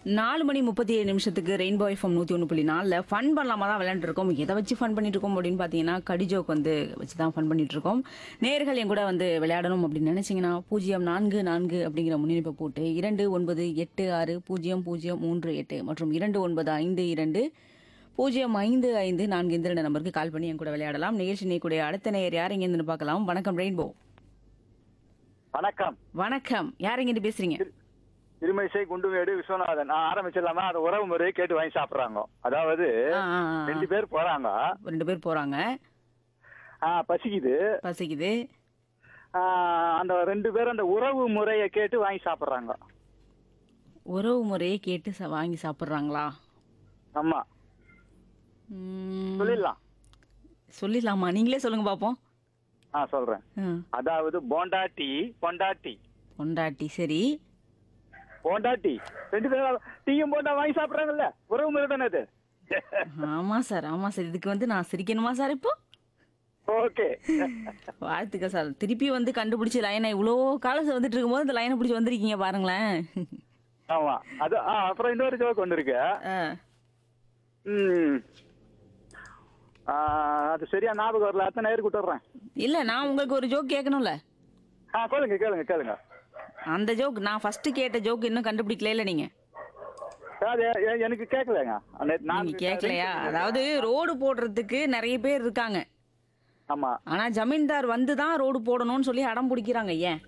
நாலு மணி முப்பத்தி ஏழு நிமிஷத்துக்கு ரெயின்போ எஃப்எம் நூற்றி ஒன்று புள்ளி நாலில் ஃபன் பண்ணலாமா தான் விளையாண்டு இருக்கோம் எதை வச்சு ஃபன் பண்ணிட்டு இருக்கோம் அப்படின்னு பார்த்தீங்கன்னா கடி ஜோக் வந்து வச்சு தான் ஃபன் பண்ணிட்டு இருக்கோம் நேர்கள் என் கூட வந்து விளையாடணும் அப்படின்னு நினைச்சீங்கன்னா பூஜ்ஜியம் நான்கு நான்கு அப்படிங்கிற முன்னிணைப்பை போட்டு இரண்டு ஒன்பது எட்டு ஆறு பூஜ்ஜியம் பூஜ்ஜியம் மூன்று எட்டு மற்றும் இரண்டு ஒன்பது ஐந்து இரண்டு பூஜ்ஜியம் ஐந்து ஐந்து நான்கு இந்த ரெண்டு நம்பருக்கு கால் பண்ணி என் கூட விளையாடலாம் நிகழ்ச்சி நீக்கூடிய அடுத்த நேயர் யார் இங்கேருந்து பார்க்கலாம் வணக்கம் ரெயின்போ வணக்கம் வணக்கம் யார் இங்கிட்டு பேசுறீங்க திருமைசை குண்டுமேடு விஸ்வநாதன் நான் ஆரம்பிச்சிடலாமா அது உறவு முறையை கேட்டு வாங்கி சாப்பிடுறாங்க அதாவது ஆ, ஆ, ஆ. ரெண்டு பேர் போறாங்க ரெண்டு பேர் போறாங்க ஆ, பசிக்குது பசிக்குது ஆ, அந்த ரெண்டு பேரும் அந்த உறவு முறையை கேட்டு வாங்கி சாப்பிடுறாங்க உறவு முறையை கேட்டு ச- வாங்கி சாப்பிட்றாங்களா ஆமா சொல்லிடலாம் சொல்லிடலாமா நீங்களே சொல்லுங்க பாப்போம் ஆ சொல்றேன் ம். அதாவது போண்டாட்டி பொண்டாட்டி பொண்டாட்டி சரி போண்டாட்டி ரெண்டு பேரும் டீயும் போண்டா வாங்கி சாப்பிடுறாங்கல்ல உறவு முறை தானே அது ஆமா சார் ஆமா சார் இதுக்கு வந்து நான் சிரிக்கணுமா சார் இப்போ ஓகே வாழ்த்துக்கள் சார் திருப்பி வந்து கண்டுபிடிச்சி லைனை இவ்வளோ காலம் வந்துட்டு இருக்கும்போது இந்த லைனை பிடிச்சி வந்திருக்கீங்க பாருங்களேன் ஆமா அது ஆ, அப்புறம் இன்னொரு ஜோக் ஒன்று இருக்கு ஆ. ம் ஆ, அது சரியா ஞாபகம் வரல அத்தனை நேருக்கு விட்டுறேன் இல்ல நான் உங்களுக்கு ஒரு ஜோக் கேட்கணும்ல ஆ கேளுங்க கேளுங்க கேளுங்க அந்த ஜோக் நான் ஃபர்ஸ்ட் கேட்ட ஜோக் இன்னும் கண்டுபிடிக்கல இல்ல நீங்க அது எ- எனக்கு கேட்கலங்க அந்த- நான் நீங்க கேட்கலையா அதாவது ரோடு போடுறதுக்கு நிறைய பேர் இருக்காங்க ஆமா ஆனா ஜமீன்தார் வந்து தான் ரோடு போடணும்னு சொல்லி அடம் பிடிக்கிறாங்க ஏன்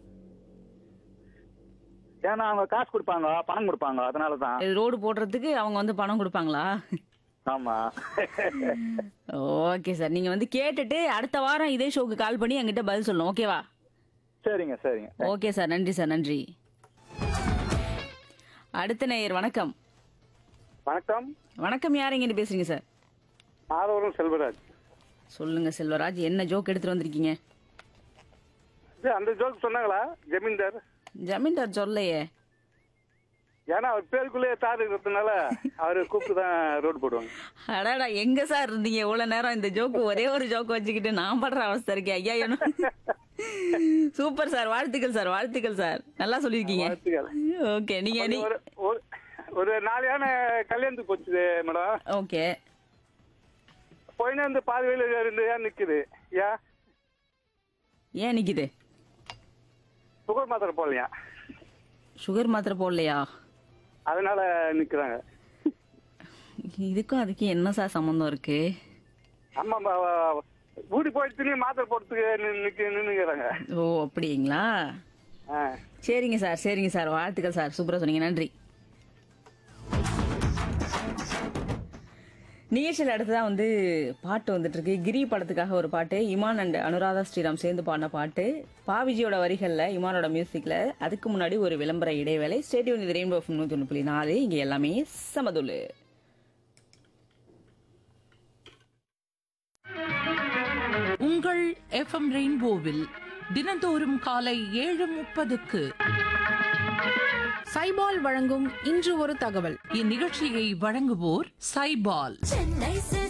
ஏன்னா அவங்க காசு கொடுப்பாங்க பணம் கொடுப்பாங்க அதனால தான் இது ரோடு போடுறதுக்கு அவங்க வந்து பணம் கொடுப்பாங்களா ஆமா ஓகே சார் நீங்க வந்து கேட்டுட்டு அடுத்த வாரம் இதே ஷோக்கு கால் பண்ணி என்கிட்ட பதில் சொல்லணும் ஓகேவா சரிங்க சரிங்க ஓகே சார் நன்றி சார் நன்றி அடுத்த நேயர் வணக்கம் வணக்கம் வணக்கம் யார் இங்கிட்டு பேசுறீங்க சார் ஆதவரம் செல்வராஜ் சொல்லுங்க செல்வராஜ் என்ன ஜோக் எடுத்துட்டு வந்திருக்கீங்க இது அந்த ஜோக் சொன்னாங்களா ஜமீன்தார் ஜமீன்தார் சொல்லையே ஏன்னா அவர் பேருக்குள்ளே தார் இருக்கிறதுனால அவரை கூப்பிட்டு தான் ரோடு போடுவாங்க அடாடா எங்க சார் இருந்தீங்க இவ்வளவு நேரம் இந்த ஜோக்கு ஒரே ஒரு ஜோக் வச்சுக்கிட்டு நான் படுற அவஸ்தை இருக்கேன் ஐயா என்ன சூப்பர் சார் வாழ்த்துக்கள் சார் வாழ்த்துக்கள் சார் நல்லா சொல்லியிருக்கீங்க வாழ்த்துக்கள். ஓகே நீங்க நீ ஒரு ஒரு- ஒரு நாலு யானை கல்யாணத்துக்கு போச்சுது மேடம் ஓகே போயினா இந்த பாதி வழியில ரெண்டு யானை நிக்குது யா ஏன் நிக்குது சுகர் மாத்திரை போடலையா சுகர் மாத்திரை போடலையா அதனால நிக்கிறாங்க இதுக்கும் அதுக்கும் என்ன சார் சம்மந்தம் இருக்கு ஆமா ஆமா, ஆமா. ஊடி போயிடுச்சுன்னு மாத்திரை போடுறதுக்கு நி- நிக்க நின்னுங்கிறாங்க ஓ அப்படிங்களா ஆ. சரிங்க சார் சரிங்க சார் வாழ்த்துக்கள் சார் சூப்பரா சொன்னீங்க நன்றி நிகழ்ச்சியில் அடுத்ததான் வந்து பாட்டு வந்துட்டு இருக்கு கிரி படத்துக்காக ஒரு பாட்டு இமான் அண்ட் அனுராதா ஸ்ரீராம் சேர்ந்து பாடின பாட்டு பாவிஜியோட வரிகள்ல இமானோட மியூசிக்ல அதுக்கு முன்னாடி ஒரு விளம்பர இடைவேளை ஸ்டேடியம் இது ரெயின்போ நூத்தி ஒன்று புள்ளி நாலு இங்க எல்லாமே சமதுல்லு உங்கள் எஃப்எம் ரெயின்போவில் தினந்தோறும் காலை ஏழு முப்பதுக்கு சைபால் வழங்கும் இன்று ஒரு தகவல் இந்நிகழ்ச்சியை வழங்குவோர் சைபால் சென்னை